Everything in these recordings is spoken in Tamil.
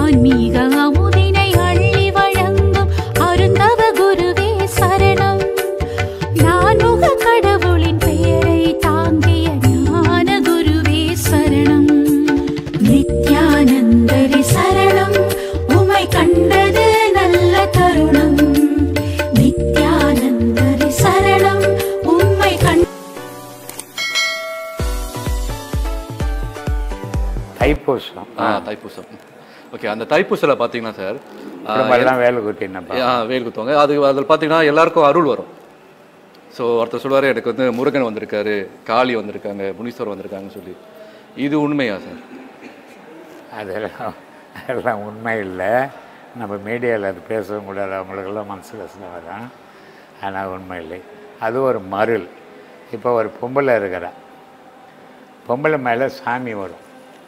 ஆன்மீக அமுதினை அள்ளி வழங்கும் அருந்தவ குருவே சரணம் நான்முக கடவுளின் பெயரை தாங்கிய ஞான குருவே சரணம் நித்யானந்தரி சரணம் உமை கண்டது நல்ல தருணம் நித்யானந்தரி சரணம் உம்மை கண்ட தைப்பூசம் ஆ தைப்பூசம் ஓகே அந்த தைப்பூசில் பார்த்தீங்கன்னா சார் குடும்பம் வேலை குத்தினப்பா வேல் குத்துவாங்க அது அதில் பார்த்தீங்கன்னா எல்லாருக்கும் அருள் வரும் ஸோ ஒருத்தர் சொல்லுவார் எனக்கு வந்து முருகன் வந்திருக்காரு காளி வந்திருக்காங்க முனீஸ்வரர் வந்திருக்காங்கன்னு சொல்லி இது உண்மையா சார் அதெல்லாம் அதெல்லாம் உண்மை இல்லை நம்ம மீடியாவில் அது பேசவும் கூடாது அவங்களுக்கெல்லாம் மனசு கஷ்டம் வரும் ஆனால் உண்மை இல்லை அது ஒரு மருள் இப்போ ஒரு பொம்பளை இருக்கிறா பொம்பளை மேலே சாமி வரும்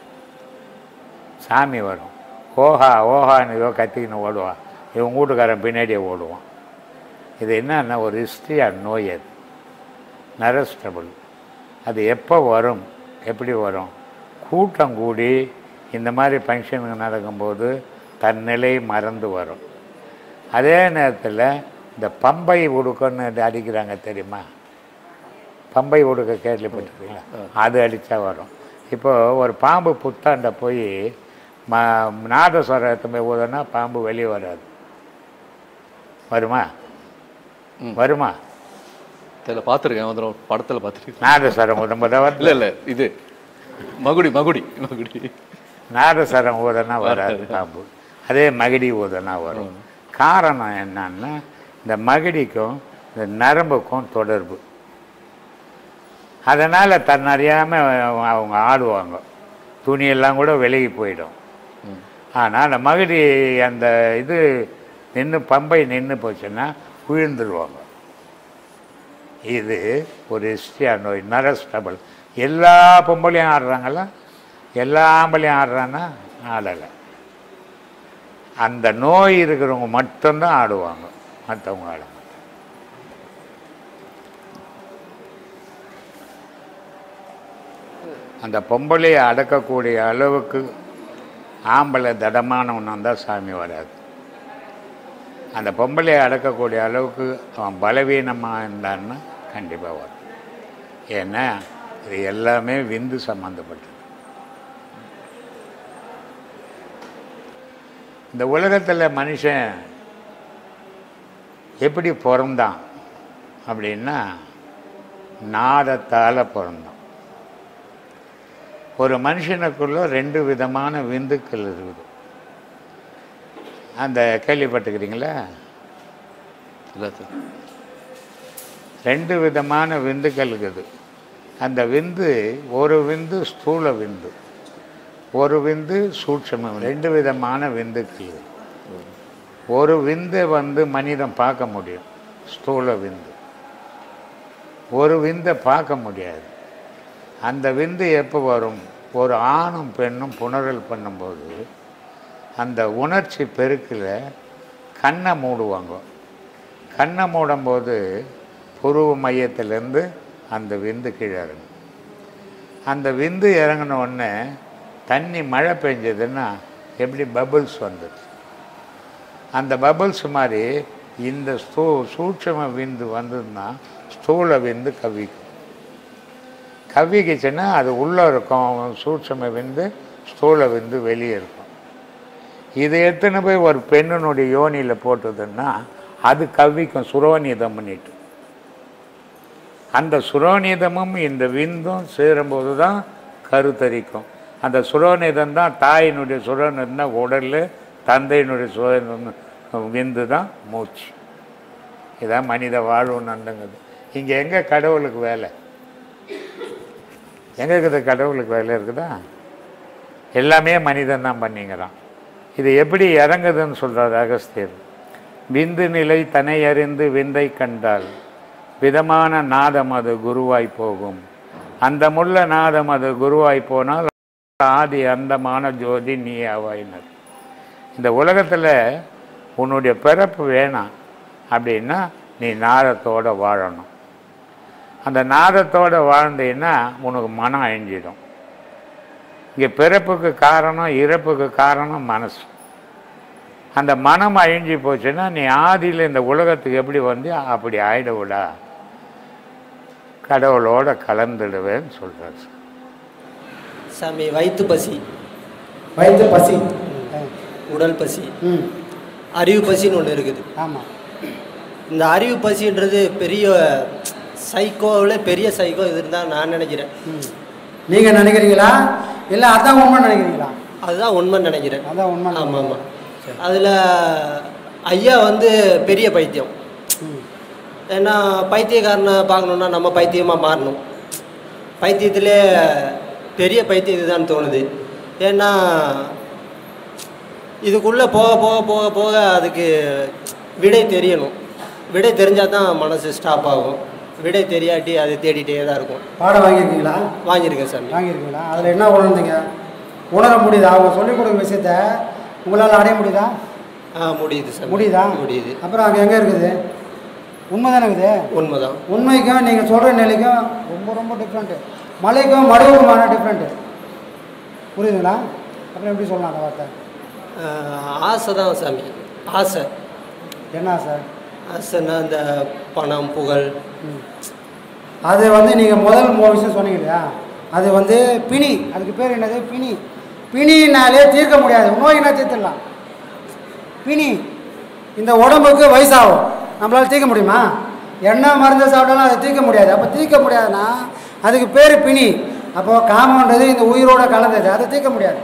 சாமி வரும் ஓஹா ஓஹான்னு ஏதோ கத்திக்கின்னு ஓடுவான் இவன் வீட்டுக்காரன் பின்னாடியே ஓடுவான் இது என்னன்னா ஒரு ஹிஸ்ட்ரியாக நோய் அது நரஸ்டபுள் அது எப்போ வரும் எப்படி வரும் கூட்டம் கூடி இந்த மாதிரி ஃபங்க்ஷனுங்க நடக்கும்போது தன் நிலை மறந்து வரும் அதே நேரத்தில் இந்த பம்பை உடுக்கன்னு அடிக்கிறாங்க தெரியுமா பம்பை உடுக்க கேள்விப்பட்டிருக்கீங்களா அது அடித்தா வரும் இப்போ ஒரு பாம்பு புத்தாண்ட போய் ம நாதஸ்வரத்தை போய் ஊதுனா பாம்பு வெளியே வராது வருமா வருமா இதில் பார்த்துருக்கேன் வந்து படத்தில் பார்த்துருக்கேன் நாதஸ்வரம் ஊதும்போது வருது இல்லை இல்லை இது மகுடி மகுடி மகுடி நாதஸ்வரம் ஊதனா வராது பாம்பு அதே மகிடி ஊதனா வரும் காரணம் என்னன்னா இந்த மகிடிக்கும் இந்த நரம்புக்கும் தொடர்பு அதனால் தன்னறியாமல் அவங்க ஆடுவாங்க துணியெல்லாம் கூட விலகி போயிடும் ஆனால் அந்த மகிடி அந்த இது நின்று பம்பை நின்று போச்சுன்னா விழுந்துருவாங்க இது ஒரு ஹிஸ்டியா நோய் நரஸ்டபிள் எல்லா பொம்பளையும் ஆடுறாங்களா எல்லா ஆம்பளையும் ஆடுறான்னா ஆடலை அந்த நோய் இருக்கிறவங்க மட்டும்தான் ஆடுவாங்க மற்றவங்க ஆட மாட்டாங்க. அந்த பொம்பளையை அடக்கக்கூடிய அளவுக்கு ஆம்பளை தடமானவன் தான் சாமி வராது அந்த பொம்பளையை அடக்கக்கூடிய அளவுக்கு அவன் பலவீனமாக இருந்தான்னா கண்டிப்பாக வரும் ஏன்னா இது எல்லாமே விந்து சம்மந்தப்பட்டது இந்த உலகத்தில் மனுஷன் எப்படி பிறந்தான் அப்படின்னா நாதத்தால் பிறந்தான் ஒரு மனுஷனுக்குள்ள ரெண்டு விதமான விந்துக்கள் இருக்குது அந்த கேள்விப்பட்டுக்கிறீங்களா இல்லை சார் ரெண்டு விதமான விந்துக்கள் இருக்குது அந்த விந்து ஒரு விந்து ஸ்தூல விந்து ஒரு விந்து சூட்சம விந்து. ரெண்டு விதமான விந்துக்கள் இருக்கு. ஒரு விந்தை வந்து மனிதன் பார்க்க முடியும் ஸ்தூல விந்து ஒரு விந்தை பார்க்க முடியாது அந்த விந்து எப்போ வரும் ஒரு ஆணும் பெண்ணும் புணரல் பண்ணும்போது அந்த உணர்ச்சி பெருக்கில் கண்ணை மூடுவாங்க கண்ணை மூடும்போது புருவ மையத்திலேருந்து அந்த விந்து கீழே இறங்கும் அந்த விந்து இறங்கின உடனே தண்ணி மழை பெஞ்சதுன்னா எப்படி பபிள்ஸ் வந்துடுது அந்த பபிள்ஸ் மாதிரி இந்த ஸ்தூ சூட்சம விந்து வந்ததுன்னா ஸ்தூல விந்து கவிக்கும் கவ்விக்குச்சுன்னா அது உள்ளே இருக்கும் சூட்சம விந்து ஸ்தூல விந்து வெளியே இருக்கும் இதை எடுத்துன்னு போய் ஒரு பெண்ணினுடைய யோனியில் போட்டதுன்னா அது கவ்விக்கும் சுரோனிதம் பண்ணிட்டு அந்த சுரோனிதமும் இந்த விந்தும் சேரும்போது தான் கருத்தரிக்கும் அந்த சுரோனிதம் தான் தாயினுடைய சுரோனிதம் தான் உடல் தந்தையினுடைய சுரோனிதம் விந்து தான் மூச்சு இதான் மனித வாழ்வு நண்டுங்குது இங்கே எங்கே கடவுளுக்கு வேலை எங்கே இருக்குது கடவுளுக்கு வேலை இருக்குதா எல்லாமே மனிதன் தான் பண்ணிங்கிறான் இது எப்படி இறங்குதுன்னு சொல்கிறார் அகஸ்தியர் விந்து நிலை தன்னை அறிந்து விந்தை கண்டால் விதமான நாதம் அது குருவாய் போகும் அந்த முள்ள நாதம் அது குருவாய் போனால் ஆதி அந்தமான ஜோதி நீ ஆவாயினர் இந்த உலகத்தில் உன்னுடைய பிறப்பு வேணாம் அப்படின்னா நீ நாதத்தோட வாழணும் அந்த நாதத்தோட வாழ்ந்தீன்னா உனக்கு மனம் அழிஞ்சிடும் இங்கே பிறப்புக்கு காரணம் இறப்புக்கு காரணம் மனசு அந்த மனம் அழிஞ்சு போச்சுன்னா நீ ஆதியில் இந்த உலகத்துக்கு எப்படி வந்து அப்படி ஆயிடவிடா கடவுளோட கலந்துடுவேன்னு சொல்கிறார் சார் சாமி வயிற்று பசி வயிற்று பசி உடல் பசி ம் அறிவு பசின்னு ஒன்று இருக்குது ஆமாம் இந்த அறிவு பசின்றது பெரிய சைக்கோவில் பெரிய சைக்கோ இது தான் நான் நினைக்கிறேன் ம் நீங்கள் நினைக்கிறீங்களா இல்லை அதான் உண்மை நினைக்கிறீங்களா அதுதான் உண்மைன்னு நினைக்கிறேன் அதான் உண்மை ஆமாம் ஆமாம் அதில் ஐயா வந்து பெரிய பைத்தியம் ம் ஏன்னா பைத்தியக்காரனை பார்க்கணுன்னா நம்ம பைத்தியமாக மாறணும் பைத்தியத்திலே பெரிய பைத்தியம் இதுதான் தோணுது ஏன்னா இதுக்குள்ளே போக போக போக போக அதுக்கு விடை தெரியணும் விடை தெரிஞ்சால் தான் மனசு ஸ்டாப் ஆகும் விடை தெரியாட்டி அது தேடிட்டே தான் இருக்கும் பாடம் வாங்கியிருக்கீங்களா வாங்கியிருக்கேன் சாமி வாங்கியிருக்கீங்களா அதில் என்ன உணர்ந்தீங்க உணர முடியுதா அவங்க சொல்லிக் கொடுக்குற விஷயத்த உங்களால் அடைய முடியுதா ஆ முடியுது சார் முடியுதா முடியுது அப்புறம் அங்கே எங்கே இருக்குது உண்மை தானே இருக்குது உண்மைதான் உண்மைக்கும் நீங்கள் சொல்கிற நிலைக்கும் ரொம்ப ரொம்ப டிஃப்ரெண்ட்டு மலைக்கும் மடுவுக்குமான டிஃப்ரெண்ட்டு புரியுதுங்களா அப்புறம் எப்படி சொல்லலாம் அந்த வார்த்தை ஆஹ் ஆசை தான் சாமி ஆசை என்ன சார் ஆசைன்னா இந்த பணம் புகழ் ம். அது வந்து நீங்கள் முதல் மூணு விஷயம் சொன்னீங்க இல்லையா அது வந்து பிணி அதுக்கு பேர் என்னது பிணி பிணினாலே தீர்க்க முடியாது நோயினா தீர்த்துடலாம் பிணி இந்த உடம்புக்கு வயசாகும் நம்மளால் தீர்க்க முடியுமா என்ன மருந்து சாப்பிட்டாலும் அதை தீர்க்க முடியாது அப்போ தீர்க்க முடியாதுன்னா அதுக்கு பேர் பிணி அப்போது காமன்றது இந்த உயிரோட கலந்தது அதை தீர்க்க முடியாது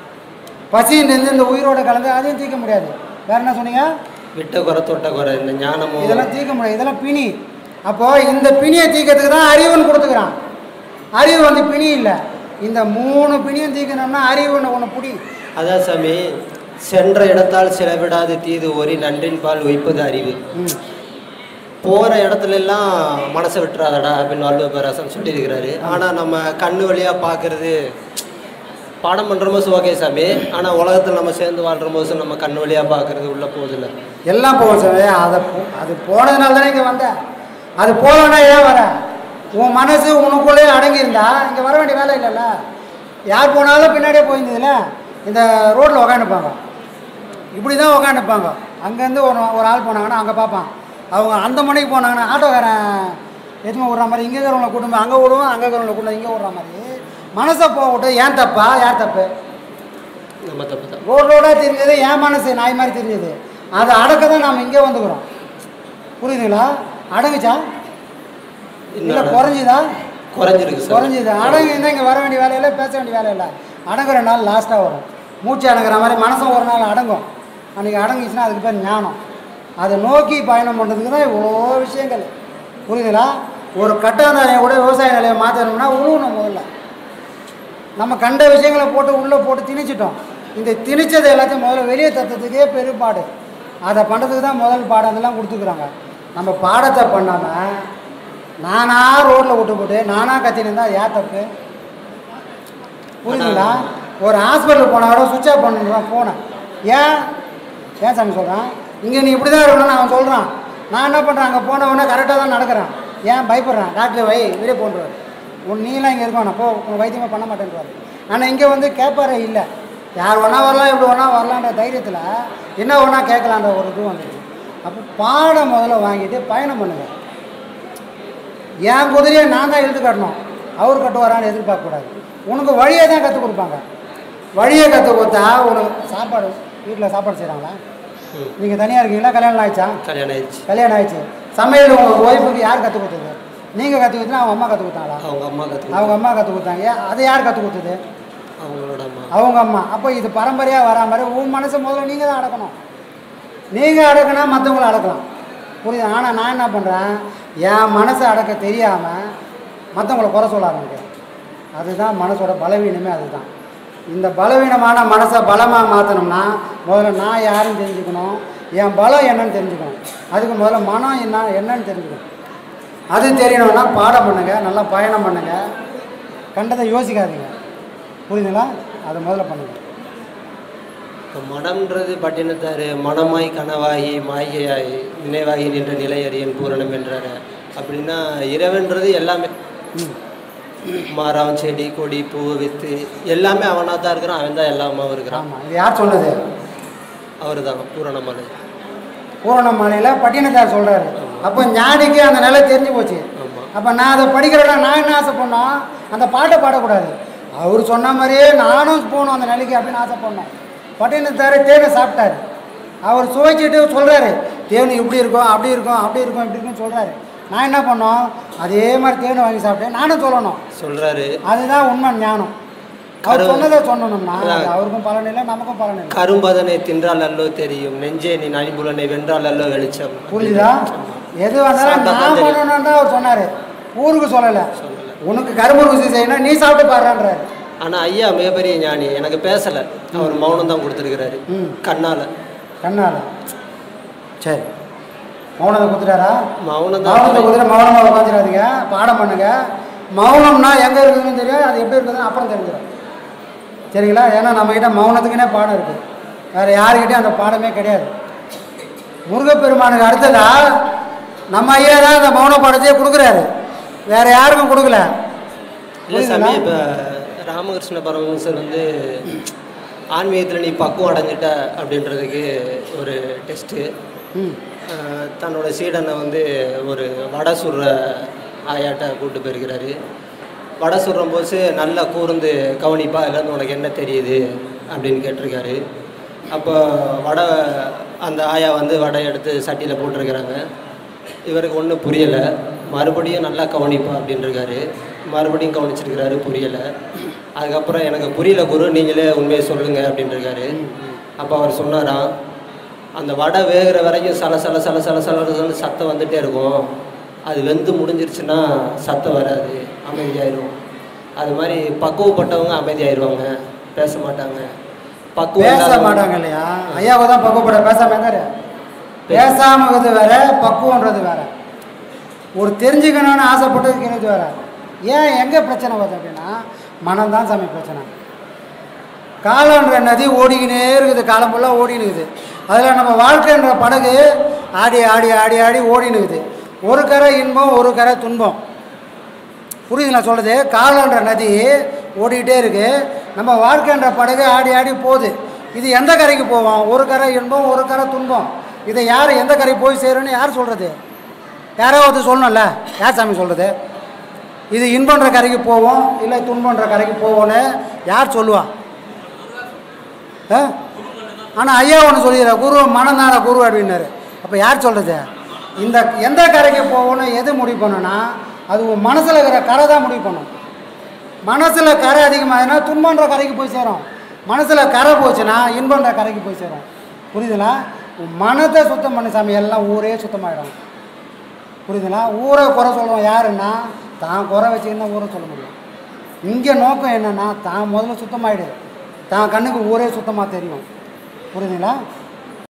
பசின்றது இந்த உயிரோட கலந்து அதையும் தீர்க்க முடியாது வேறு என்ன சொன்னீங்க விட்ட குறை தொட்ட குறை இந்த ஞானமும் இதெல்லாம் தீர்க்க முடியாது இதெல்லாம் பிணி அப்போ இந்த பிணியை தீர்க்கறதுக்கு தான் அறிவுன்னு கொடுத்துக்கிறான் அறிவு வந்து பிணி இல்லை இந்த மூணு பிணியும் தீர்க்கணும்னா அறிவுன்னு ஒன்று புடி அதான் சாமி சென்ற இடத்தால் செலவிடாது தீது ஒரு நன்றின் பால் வைப்பது அறிவு ம் போகிற இடத்துல எல்லாம் மனசை விட்டுறாதடா அப்படின்னு வள்ளுவ பேராசன் சொல்லியிருக்கிறாரு ஆனால் நம்ம கண்ணு வழியாக பார்க்கறது பாடம் பண்ணுற போது ஓகே சாமி ஆனால் உலகத்தில் நம்ம சேர்ந்து வாழ்கிற போது நம்ம கண்ணு வழியாக பார்க்கறது உள்ளே போகுதில்ல எல்லாம் போகும் சார் அதை போ- அது போனதுனால தானே இங்கே வந்த அது போகலன்னா ஏன் வர உன் மனசு உனக்குள்ளே அடங்கியிருந்தா இங்கே வர வேண்டிய வேலை இல்லைல்ல யார் போனாலும் பின்னாடியே போயிருந்ததுல இந்த ரோட்டில் உக்காந்துப்பாங்க இப்படி தான் உக்காந்துப்பாங்க அங்கேருந்து ஒரு ஒரு ஆள் போனாங்கன்னா அங்கே பார்ப்பான் அவங்க அந்த மணிக்கு போனாங்கன்னா ஆட்டோக்காரன் எதுவுமே விட்ற மாதிரி இங்கே இருக்கிறவங்களை கூட்டும் போய் அங்கே விடுவோம் அங்கே இருக்கிறவங்களை கூட்டம் இங்கே விட்ற மாதிரி மனசை போக விட்டு ஏன் தப்பா யார் தப்பு நம்ம தப்பு தான் ரோடு ரோடாக தெரிஞ்சது என் மனசு நாய் மாதிரி தெரிஞ்சது அதை அடக்க தான் நாம் இங்கே வந்துக்கிறோம் புரியுதுங்களா அடங்குச்சா இல்லை இன்னும் குறைஞ்சுதா குறைஞ்சிருக்கு சார் குறைஞ்சுது அடங்கு இருந்தால் இங்கே வர வேண்டிய வேலையில பேச வேண்டிய வேலை இல்லை அடங்குற நாள் லாஸ்ட்டாக வரும் மூச்சு அடங்குற மாதிரி மனசும் ஒரு நாள் அடங்கும் அன்றைக்கி அடங்கிச்சுன்னா அதுக்கு பேர் ஞானம் அதை நோக்கி பயணம் பண்ணுறதுக்கு தான் இவ்வளோ விஷயங்கள் புரியுதுங்களா ஒரு கட்டாந்தாரையை கூட விவசாய நிலையை மாற்றணும்னா உழுவணும் முதல்ல நம்ம கண்ட விஷயங்களை போட்டு உள்ளே போட்டு திணிச்சிட்டோம் இந்த திணிச்சதை எல்லாத்தையும் முதல்ல வெளியே தத்துறதுக்கே பெரும்பாடு அதை பண்ணுறதுக்கு தான் முதல் பாடம் அதெல்லாம் கொடுத்துக்குறாங்க நம்ம பாடத்தை பண்ணாமல் நானா ரோட்டில் விட்டு போட்டு நானா கத்தின்னு இருந்தால் ஏன் தப்பு புரியுதுங்களா ஒரு ஹாஸ்பிட்டல் போனால் கூட சுவிட்ச் ஆஃப் பண்ணுறான் ஃபோனை ஏன் ஏன் சாமி சொல்கிறான் இங்கே நீ இப்படி தான் இருக்கணும்னு அவன் சொல்கிறான் நான் என்ன பண்ணுறேன் அங்கே போனவொடனே கரெக்டாக தான் நடக்கிறேன் ஏன் பயப்படுறான் டாக்டர் வை வெளியே போன்றார் உன் நீலாம் இங்கே இருக்கணும் போ உன் வைத்தியமே பண்ண மாட்டேன்றாரு ஆனால் இங்கே வந்து கேட்பாரே இல்லை யார் வேணா வரலாம் இப்படி வேணா வரலான்ற தைரியத்தில் என்ன வேணா கேட்கலான்ற ஒரு இது வந்துருக்கு அப்போ பாடம் முதல்ல வாங்கிட்டு பயணம் பண்ணுங்கள் என் குதிரையை நான் தான் இழுத்து கட்டணும் அவர் கட்டுவாரான்னு எதிர்பார்க்கக்கூடாது உனக்கு வழியை தான் கற்றுக் கொடுப்பாங்க வழியை கற்றுக் கொடுத்தா உனக்கு சாப்பாடு வீட்டில் சாப்பாடு செய்கிறாங்களா ம். நீங்கள் தனியாக இருக்கீங்களா கல்யாணம் ஆயிடுச்சா கல்யாணம் ஆயிடுச்சு கல்யாணம் ஆயிடுச்சு சமையல் உங்கள் ஒய்ஃபுக்கு யார் கற்றுக் கொடுத்தது நீங்கள் கற்றுக் கொடுத்தா அவங்க அம்மா கற்றுக் கொடுத்தாங்களா அவங்க அம்மா கற்று அவங்க அம்மா கற்றுக் கொடுத்தாங்க ஏன் அதை யார் கற்றுக் கொடுத்தது அவங்களோட அம்மா அவங்க அம்மா அப்போ இது பரம்பரையாக வரா மாதிரி உன் மனசை முதல்ல நீங்கள் தான் அடக்கணும் நீங்கள் அடக்கினா மற்றவங்கள அடக்கலாம் புரியுது ஆனால் நான் என்ன பண்ணுறேன் என் மனசை அடக்க தெரியாமல் மற்றவங்கள குறை சொல்ல ஆரம்பிக்கிறேன் அதுதான் மனசோட பலவீனமே அதுதான் இந்த பலவீனமான மனசை பலமாக மாற்றணும்னா முதல்ல நான் யாருன்னு தெரிஞ்சுக்கணும் என் பலம் என்னன்னு தெரிஞ்சுக்கணும் அதுக்கு முதல்ல மனம் என்ன என்னன்னு தெரிஞ்சுக்கணும் அது தெரியணும்னா பாடம் பண்ணுங்கள் நல்லா பயணம் பண்ணுங்கள் கண்டதை யோசிக்காதீங்க புரியுதுங்களா அதை முதல்ல பண்ணுங்கள் இப்போ மனம்ன்றது பட்டினத்தார் மனமாய் கனவாகி மாய்கையாகி நினைவாகி நின்ற நிலை அறியன் பூரணம் என்றாரு அப்படின்னா இறைவன்றது எல்லாமே மரம் செடி கொடி பூ வித்து எல்லாமே அவனாக தான் இருக்கிறான் அவன் தான் எல்லாமாவும் இருக்கிறான் ஆமாம் இது யார் சொன்னது அவர் தான் பூரணமலை பூரணமாலையில் பட்டினத்தார் சொல்கிறாரு அப்போ ஞானிக்கு அந்த நிலை தெரிஞ்சு போச்சு ஆமாம் அப்போ நான் அதை படிக்கிறேன்னா நான் என்ன ஆசை பண்ணோம் அந்த பாட்டை பாடக்கூடாது அவர் சொன்ன மாதிரியே நானும் போகணும் அந்த நிலைக்கு அப்படின்னு ஆசை பண்ணோம் பட்டினத்தார் தேனை சாப்பிட்டாரு அவர் சுவைச்சிட்டு சொல்கிறாரு தேன் இப்படி இருக்கும் அப்படி இருக்கும் அப்படி இருக்கும் இப்படி இருக்கும்னு சொல்கிறாரு நான் என்ன பண்ணோம் அதே மாதிரி தேனை வாங்கி சாப்பிட்டேன் நானும் சொல்லணும் சொல்கிறாரு அதுதான் உண்மை ஞானம் அவர் கரு- சொன்னதை சொன்னோம்னா அது அதான். அவருக்கும் பலன் இல்லை நமக்கும் பலன் இல்லை கரும்பதனை தின்றால் அல்லோ தெரியும் நெஞ்சே நீ நனிபுலனை வென்றால் அல்லோ வெளிச்சம் புரியுதா எது வந்தாலும் சாப்பிட்டா நான் தான் தெரியும். பண்ணணும்னு தான் அவர் சொன்னார் ஊருக்கு சொல்லலை உனக்கு கரும்பு ருசி செய்யணும் நீ சாப்பிட்டு பாடுறான்றாரு ஆனால் ஐயா மிகப்பெரிய ஞானி எனக்கு பேசலை அவர் மௌனம் தான் கொடுத்துருக்கிறாரு ம் கண்ணால் கண்ணால் சரி மௌனத்தை கொடுத்துட்டாரா மௌனம் மௌனத்தை தான் கொடுத்துட்டு மௌனமாக உட்காந்துடாதீங்க பாடம் பண்ணுங்க மௌனம்னா எங்கே இருக்குதுன்னு தெரியும் அது எப்படி இருக்குதுன்னு அப்புறம் தெரிஞ்சிடும் சரிங்களா ஏன்னா நம்மக்கிட்ட மௌனத்துக்குனே பாடம் இருக்குது வேறு யாருக்கிட்டையும் அந்த பாடமே கிடையாது முருகப்பெருமானுக்கு அடுத்ததா நம்ம ஐயா தான் அந்த மௌன பாடத்தையே கொடுக்குறாரு வேற யாருக்கும் கொடுக்கல இல்லை சாமி இப்போ ராமகிருஷ்ண பரமஹம்சர் வந்து ஆன்மீகத்தில் நீ பக்குவம் அடைஞ்சிட்ட அப்படின்றதுக்கு ஒரு டெஸ்ட்டு ம் தன்னோட சீடனை வந்து ஒரு வடை சுடுற ஆயாட்ட கூப்பிட்டு போயிருக்கிறாரு வடை சுடுற போது நல்லா கூர்ந்து கவனிப்பா இல்லைன்னு உனக்கு என்ன தெரியுது அப்படின்னு கேட்டிருக்காரு அப்போ வடை அந்த ஆயா வந்து வடை எடுத்து சட்டியில் போட்டிருக்கிறாங்க இவருக்கு ஒன்றும் புரியலை மறுபடியும் நல்லா கவனிப்பா அப்படின்ட்டுருக்காரு மறுபடியும் கவனிச்சிருக்கிறாரு புரியலை அதுக்கப்புறம் எனக்கு புரியல குரு நீங்களே உண்மையை சொல்லுங்கள் அப்படின்ட்டுருக்காரு அப்போ அவர் சொன்னாராம் அந்த வடை வேகிற வரைக்கும் சல சல சல சல சலன்னு சத்தம் வந்துட்டே இருக்கும் அது வெந்து முடிஞ்சிருச்சுன்னா சத்தம் வராது அமைதியாயிரும் அது மாதிரி பக்குவப்பட்டவங்க அமைதியாயிருவாங்க பேச மாட்டாங்க பக்குவம் பேச இல்லாதவங்க- மாட்டாங்க இல்லையா ஐயாவை தான் பக்குவப்பட பேசாம இருந்தாரு பேசாமது வேற பக்குவன்றது வேற ஒரு தெரிஞ்சுக்கணும்னு ஆசைப்பட்டு இருக்கிறது வேற ஏன் எங்கே பிரச்சனை வருது அப்படின்னா மனம்தான் சாமி பிரச்சனை காலன்ற நதி ஓடிக்கினே இருக்குது காலம் ஃபுல்லாக ஓடின்னு இருக்குது அதில் நம்ம வாழ்க்கைன்ற படகு ஆடி ஆடி ஆடி ஆடி ஓடின்னு இருக்குது ஒரு கரை இன்பம் ஒரு கரை துன்பம் புரியுது நான் சொல்கிறது காலன்ற நதி ஓடிக்கிட்டே இருக்கு நம்ம வாழ்க்கைன்ற படகு ஆடி ஆடி போகுது இது எந்த கரைக்கு போவோம் ஒரு கரை இன்பம் ஒரு கரை துன்பம் இதை யார் எந்த கரை போய் சேரும்னு யார் சொல்கிறது யாரோ ஒருத்தர் சொல்லணும்ல யார் சாமி சொல்கிறது இது இன்பன்ற கரைக்கு போவோம் இல்லை துன்பன்ற கரைக்கு போவோன்னு யார் சொல்லுவா ஆனால் ஐயா ஒன்று சொல்லிடுற குரு மனந்தான குரு அப்படின்னாரு அப்போ யார் சொல்கிறது இந்த எந்த கரைக்கு போகணும் எது முடிவு பண்ணணும்னா அது உன் மனசில் இருக்கிற கரை தான் முடிவு பண்ணும் மனசில் கரை அதிகமாகுதுன்னா துன்பன்ற கரைக்கு போய் சேரும் மனசில் கரை போச்சுன்னா இன்பன்ற கரைக்கு போய் சேரும் புரியுதுங்களா உன் மனத்தை சுத்தம் பண்ண சாமி எல்லாம் ஊரே சுத்தமாயிடும் புரியுதுங்களா ஊரை குறை சொல்லுவோம் யாருன்னா தான் குறை வச்சுக்கின்னு ஊரை சொல்ல முடியும் இங்கே நோக்கம் என்னென்னா தான் முதல்ல சுத்தமாயிடு தான் கண்ணுக்கு ஊரே சுத்தமாக தெரியும் புரியுதுங்களா